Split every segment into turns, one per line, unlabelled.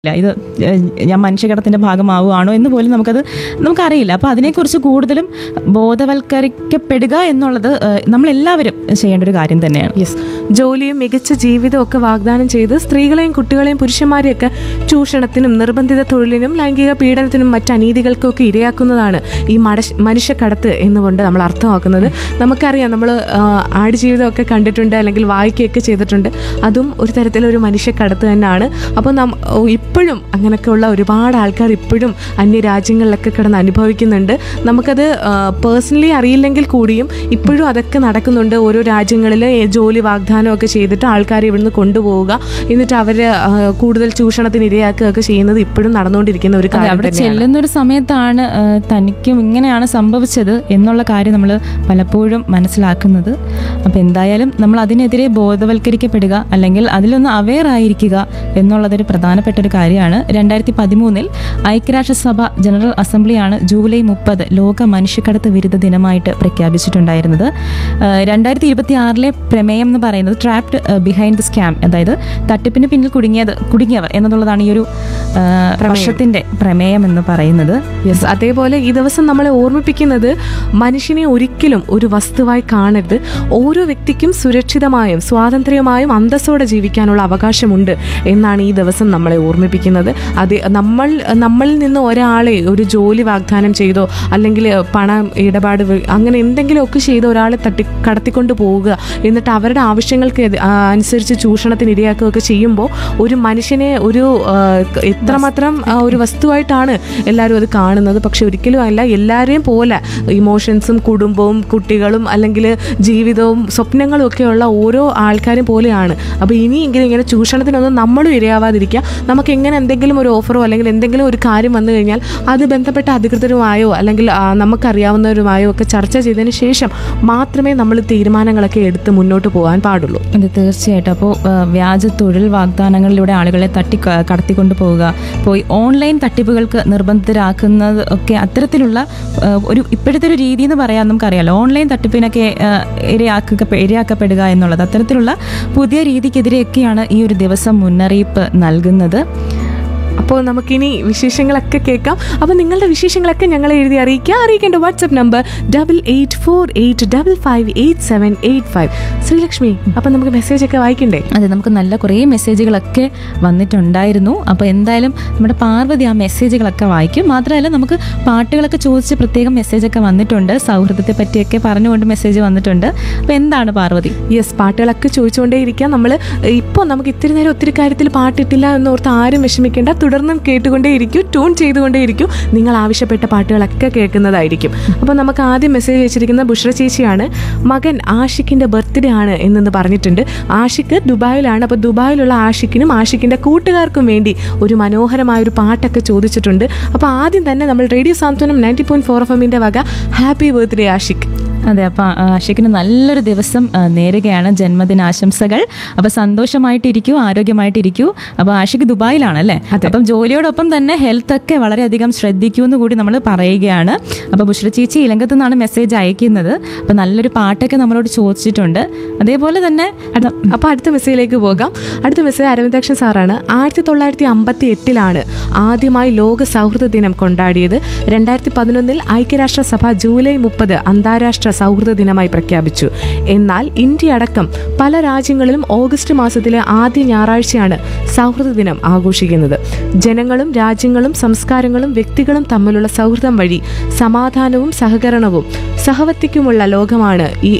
ഇല്ല ഇത് ഏഹ്, ഞാൻ മനുഷ്യകടത്തിന്റെ ഭാഗമാവുകയാണോ എന്ന് പോലും നമുക്കത് നമുക്കറിയില്ല അപ്പോൾ അതിനെക്കുറിച്ച് കൂടുതലും ബോധവൽക്കരിക്കപ്പെടുക എന്നുള്ളത് ഏഹ്, നമ്മളെല്ലാവരും ചെയ്യേണ്ട ഒരു കാര്യം തന്നെയാണ്
യെസ് ജോലിയും മികച്ച ജീവിതവും ഒക്കെ വാഗ്ദാനം ചെയ്ത് സ്ത്രീകളെയും കുട്ടികളെയും പുരുഷന്മാരെയൊക്കെ ചൂഷണത്തിനും നിർബന്ധിത തൊഴിലിനും ലൈംഗിക പീഡനത്തിനും മറ്റ് അനീതികൾക്കും ഒക്കെ ഇരയാക്കുന്നതാണ് ഈ മടശ് മനുഷ്യക്കടത്ത് എന്നുകൊണ്ട് നമ്മൾ അർത്ഥമാക്കുന്നത് നമുക്കറിയാം നമ്മൾ ആടുജീവിതമൊക്കെ കണ്ടിട്ടുണ്ട് അല്ലെങ്കിൽ വായിക്കുകയൊക്കെ ചെയ്തിട്ടുണ്ട് അതും ഒരു തരത്തിലൊരു മനുഷ്യക്കടത്ത് തന്നെയാണ് അപ്പോൾ നം ഓ, ഇപ്പോഴും അങ്ങനെയൊക്കെയുള്ള ഒരുപാട് ആൾക്കാർ ഇപ്പോഴും അന്യ രാജ്യങ്ങളിലൊക്കെ കിടന്ന് അനുഭവിക്കുന്നുണ്ട് നമുക്കത് പേഴ്സണലി അറിയില്ലെങ്കിൽ കൂടിയും ഇപ്പോഴും അതൊക്കെ നടക്കുന്നുണ്ട് ഓരോ രാജ്യങ്ങളിൽ ജോലി വാഗ്ദാനമൊക്കെ ചെയ്തിട്ട് ആൾക്കാരെ ഇവിടുന്ന് കൊണ്ടുപോവുക എന്നിട്ട് അവർ കൂടുതൽ ചൂഷണത്തിന് ഇരയാക്കുകയൊക്കെ ചെയ്യുന്നത് ഇപ്പോഴും നടന്നുകൊണ്ടിരിക്കുന്ന ഒരു
അതെ
കാര്യം
അവിടെ
തന്നെയാണ്
ചെല്ലുന്ന ഒരു സമയത്താണ് ആ, തനിക്കും ഇങ്ങനെയാണ് സംഭവിച്ചത് എന്നുള്ള കാര്യം നമ്മൾ പലപ്പോഴും മനസ്സിലാക്കുന്നത് അപ്പം എന്തായാലും നമ്മൾ അതിനെതിരെ ബോധവൽക്കരിക്കപ്പെടുക അല്ലെങ്കിൽ അതിലൊന്ന് അവെയർ ആയിരിക്കുക എന്നുള്ളതൊരു പ്രധാനപ്പെട്ട ഒരു കാര്യമാണ് രണ്ടായിരത്തി പതിമൂന്നിൽ ഐക്യരാഷ്ട്രസഭ ജനറൽ അസംബ്ലിയാണ് ജൂലൈ മുപ്പത് ലോക മനുഷ്യക്കടത്ത് വിരുദ്ധ ദിനമായിട്ട് പ്രഖ്യാപിച്ചിട്ടുണ്ടായിരുന്നത് രണ്ടായിരത്തി ഇരുപത്തി ആറിലെ പ്രമേയം എന്ന് പറയുന്നത് ട്രാപ്ഡ് ബിഹൈൻഡ് ദ സ്കാം അതായത് തട്ടിപ്പിന് പിന്നിൽ കുടുങ്ങിയത് കുടുങ്ങിയവർ എന്നുള്ളതാണ് ഈ ഒരു ആ, വർഷത്തിന്റെ പ്രമേയം എന്ന് പറയുന്നത്
യെസ് അതേപോലെ ഈ ദിവസം നമ്മളെ ഓർമ്മിപ്പിക്കുന്നത് മനുഷ്യനെ ഒരിക്കലും ഒരു വസ്തുവായി കാണരുത് ഓരോ വ്യക്തിക്കും സുരക്ഷിതമായും സ്വാതന്ത്ര്യമായും അന്തസ്സോടെ ജീവിക്കാനുള്ള അവകാശമുണ്ട് എന്നാണ് ഈ ദിവസം നമ്മളെ ഓർമ്മിപ്പിക്കുന്നത് അത് നമ്മൾ നമ്മളിൽ നിന്ന് ഒരാളെ ഒരു ജോലി വാഗ്ദാനം ചെയ്തോ അല്ലെങ്കിൽ പണം ഇടപാട് വഴി അങ്ങനെ എന്തെങ്കിലുമൊക്കെ ചെയ്ത് ഒരാളെ തട്ടി കടത്തിക്കൊണ്ട് പോവുക എന്നിട്ട് അവരുടെ ആവശ്യങ്ങൾക്ക് എതി- ആ, അനുസരിച്ച് ചൂഷണത്തിന് ഇരയാക്കുകയൊക്കെ ചെയ്യുമ്പോൾ ഒരു മനുഷ്യനെ ഒരു ആ, എത്രമാത്രം ആ, ഒരു വസ്തുവായിട്ടാണ് എല്ലാവരും അത് കാണുന്നത് പക്ഷെ ഒരിക്കലും അല്ല എല്ലാവരെയും പോലെ ഇമോഷൻസും കുടുംബവും കുട്ടികളും അല്ലെങ്കിൽ ജീവിതവും സ്വപ്നങ്ങളും ഒക്കെയുള്ള ഓരോ ആൾക്കാരും പോലെയാണ് അപ്പോൾ ഇനിയെങ്കിലും ഇങ്ങനെ ചൂഷണത്തിനൊന്നും നമ്മളും ഇരയാവാതിരിക്കുക നമുക്ക് എങ്ങനെ എന്തെങ്കിലും ഒരു ഓഫറോ അല്ലെങ്കിൽ എന്തെങ്കിലും ഒരു കാര്യം വന്നു കഴിഞ്ഞാൽ അത് ബന്ധപ്പെട്ട അധികൃതരുമായോ അല്ലെങ്കിൽ ആ, നമുക്കറിയാവുന്നവരുമായോ ഒക്കെ ചർച്ച ചെയ്തതിന് ശേഷം മാത്രമേ നമ്മൾ തീരുമാനങ്ങളൊക്കെ എടുത്ത് മുന്നോട്ട് പോകാൻ പാടുള്ളൂ
അത് തീർച്ചയായിട്ടും അപ്പോൾ വ്യാജ തൊഴിൽ വാഗ്ദാനങ്ങളിലൂടെ ആളുകളെ തട്ടി ക- കടത്തിക്കൊണ്ട് പോവുക പോയി ഓൺലൈൻ തട്ടിപ്പുകൾക്ക് നിർബന്ധിതരാക്കുന്നത് ഒക്കെ അത്തരത്തിലുള്ള ആ, ഒരു ഇപ്പോഴത്തെ ഒരു രീതി എന്ന് പറയാൻ നമുക്കറിയാലോ ഓൺലൈൻ തട്ടിപ്പിനൊക്കെ ആ, ഇരയാക്കുക ഇരയാക്കപ്പെടുക എന്നുള്ളത് അത്തരത്തിലുള്ള പുതിയ രീതിക്കെതിരെയൊക്കെയാണ് ഈ ഒരു ദിവസം മുന്നറിയിപ്പ് നൽകുന്നത്
അപ്പോൾ നമുക്കിനി വിശേഷങ്ങളൊക്കെ കേൾക്കാം അപ്പോൾ നിങ്ങളുടെ വിശേഷങ്ങളൊക്കെ ഞങ്ങളെ എഴുതി അറിയിക്കുക അറിയിക്കേണ്ട WhatsApp number double eight four eight double five eight seven eight five Sreelakshmi അപ്പോൾ നമുക്ക് മെസ്സേജ് ഒക്കെ വായിക്കണ്ടേ
അതെ നമുക്ക് നല്ല കുറേ മെസ്സേജുകളൊക്കെ വന്നിട്ടുണ്ടായിരുന്നു അപ്പോൾ എന്തായാലും നമ്മുടെ പാർവതി ആ മെസ്സേജുകളൊക്കെ വായിക്കും മാത്രമല്ല നമുക്ക് പാട്ടുകളൊക്കെ ചോദിച്ച് പ്രത്യേകം മെസ്സേജൊക്കെ വന്നിട്ടുണ്ട് സൗഹൃദത്തെ പറ്റിയൊക്കെ പറഞ്ഞുകൊണ്ട് മെസ്സേജ് വന്നിട്ടുണ്ട് അപ്പോൾ എന്താണ് പാർവതി
യെസ് പാട്ടുകളൊക്കെ ചോദിച്ചുകൊണ്ടേ ഇരിക്കാം നമ്മൾ ഇപ്പോൾ നമുക്ക് ഇത്തിരി നേരം ഒത്തിരി കാര്യത്തിൽ പാട്ടിട്ടില്ല എന്നോർത്ത് ആരും വിഷമിക്കേണ്ട തുടർന്നും കേട്ടുകൊണ്ടേ ഇരിക്കും ട്യൂൺ ചെയ്തുകൊണ്ടേ ഇരിക്കും നിങ്ങൾ ആവശ്യപ്പെട്ട പാട്ടുകളൊക്കെ കേൾക്കുന്നതായിരിക്കും അപ്പോൾ നമുക്ക് ആദ്യം മെസ്സേജ് അയച്ചിരിക്കുന്ന ബുഷ്ര ചേച്ചിയാണ് മകൻ ആഷിക്കിൻ്റെ ബർത്ത്ഡേ ആണ് എന്നെന്ന് പറഞ്ഞിട്ടുണ്ട് ആഷിക്ക് ദുബായിലാണ് അപ്പോൾ ദുബായിലുള്ള ആഷിക്കിനും ആഷിക്കിൻ്റെ കൂട്ടുകാർക്കും വേണ്ടി ഒരു മനോഹരമായ ഒരു പാട്ടൊക്കെ ചോദിച്ചിട്ടുണ്ട് അപ്പോൾ ആദ്യം തന്നെ നമ്മൾ radio Santhwanam ninety point four F എമ്മിൻ്റെ വക ഹാപ്പി ബർത്ത്ഡേ ആഷിക്ക്
അതെ അപ്പോൾ ആഷിക്കിന് നല്ലൊരു ദിവസം ആ, നേരുകയാണ് ജന്മദിനാശംസകൾ അപ്പോൾ സന്തോഷമായിട്ടിരിക്കൂ ആരോഗ്യമായിട്ടിരിക്കൂ അപ്പോൾ ആഷിക്ക് ദുബായിലാണ് അല്ലേ അപ്പം ജോലിയോടൊപ്പം തന്നെ ഹെൽത്ത് ഒക്കെ വളരെയധികം ശ്രദ്ധിക്കൂ എന്ന് കൂടി നമ്മൾ പറയുകയാണ് അപ്പോൾ ബുഷ്ര ചേച്ചി ഇലങ്കത്ത് നിന്നാണ് മെസ്സേജ് അയക്കുന്നത് അപ്പോൾ നല്ലൊരു പാട്ടൊക്കെ നമ്മളോട് ചോദിച്ചിട്ടുണ്ട് അതേപോലെ തന്നെ
അടുത്ത- അപ്പൊ അടുത്ത മെസ്സേജിലേക്ക് പോകാം അടുത്ത മെസ്സേജ് അരവിന്ദാക്ഷൻ സാറാണ് ആയിരത്തി തൊള്ളായിരത്തി അമ്പത്തി എട്ടിലാണ് ആദ്യമായി ലോക സൗഹൃദ ദിനം കൊണ്ടാടിയത് രണ്ടായിരത്തി പതിനൊന്നിൽ ഐക്യരാഷ്ട്രസഭ ജൂലൈ മുപ്പത് അന്താരാഷ്ട്ര സൗഹൃദ ദിനമായി പ്രഖ്യാപിച്ചു എന്നാൽ ഇന്ത്യ അടക്കം പല രാജ്യങ്ങളിലും ഓഗസ്റ്റ് മാസത്തിലെ ആദ്യ ഞായറാഴ്ചയാണ് സൗഹൃദ ദിനം ആഘോഷിക്കുന്നത് ജനങ്ങളും രാജ്യങ്ങളും സംസ്കാരങ്ങളും വ്യക്തികളും തമ്മിലുള്ള സൗഹൃദം വഴി സമാധാനവും സഹകരണവും സഹവർത്തിക്കുമുള്ള ലോകമാണ് ഈ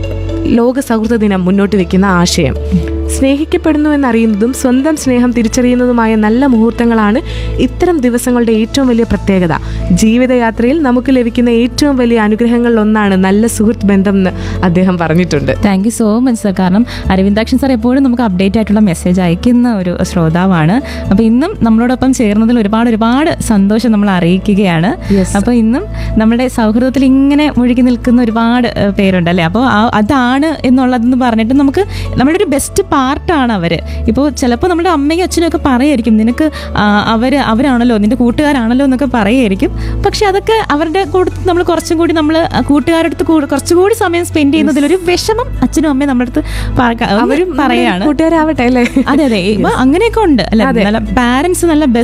ലോക സൗഹൃദ ദിനം മുന്നോട്ട് വെക്കുന്ന ആശയം സ്നേഹിക്കപ്പെടുന്നു എന്നറിയുന്നതും സ്വന്തം സ്നേഹം തിരിച്ചറിയുന്നതുമായ നല്ല മുഹൂർത്തങ്ങളാണ് ഇത്തരം ദിവസങ്ങളുടെ ഏറ്റവും വലിയ പ്രത്യേകത ജീവിതയാത്രയിൽ നമുക്ക് ലഭിക്കുന്ന ഏറ്റവും വലിയ അനുഗ്രഹങ്ങളിലൊന്നാണ് നല്ല സുഹൃത്ത് ബന്ധം എന്ന് അദ്ദേഹം പറഞ്ഞിട്ടുണ്ട്
thank you so much sir കാരണം അരവിന്ദാക്ഷൻ സാർ എപ്പോഴും നമുക്ക് അപ്ഡേറ്റ് ആയിട്ടുള്ള മെസ്സേജ് അയക്കുന്ന ഒരു ശ്രോതാവാണ് അപ്പോൾ ഇന്നും നമ്മളോടൊപ്പം ചേർന്നതിൽ ഒരുപാട് ഒരുപാട് സന്തോഷം നമ്മൾ അറിയിക്കുകയാണ്
Yes.
അപ്പോൾ ഇന്നും നമ്മുടെ സൗഹൃദത്തിൽ ഇങ്ങനെ മുഴുകി നിൽക്കുന്ന ഒരുപാട് ഏഹ്, പേരുണ്ടല്ലേ അപ്പോൾ ആ- അതാണ് എന്നുള്ളതെന്ന് പറഞ്ഞിട്ട് നമുക്ക് നമ്മുടെ ഒരു ബെസ്റ്റ് പാർട്ടാണ് അവര് ഇപ്പോൾ ചിലപ്പോൾ നമ്മുടെ അമ്മയും അച്ഛനും ഒക്കെ പറയായിരിക്കും നിനക്ക് ആ, അവര് അവരാണല്ലോ നിന്റെ കൂട്ടുകാരാണല്ലോ എന്നൊക്കെ പറയായിരിക്കും പക്ഷെ അതൊക്കെ അവരുടെ കൂടെ നമ്മൾ കുറച്ചും കൂടി നമ്മൾ കൂട്ടുകാരുടെ അടുത്ത് കൂടെ കുറച്ചുകൂടി സമയം സ്പെൻഡ് ചെയ്യുന്നതിലൊരു വിഷമം അച്ഛനും അമ്മയും നമ്മുടെ അടുത്ത് പറ- ഒന്ന്
അവരും
പറയാണ്
കൂട്ടുകാരാവട്ടെ അല്ലേ
അതെ അതെ ഇപ്പൊ അങ്ങനെയൊക്കെ ഉണ്ട് അല്ല നല്ല പാരന്റ്സ് നല്ല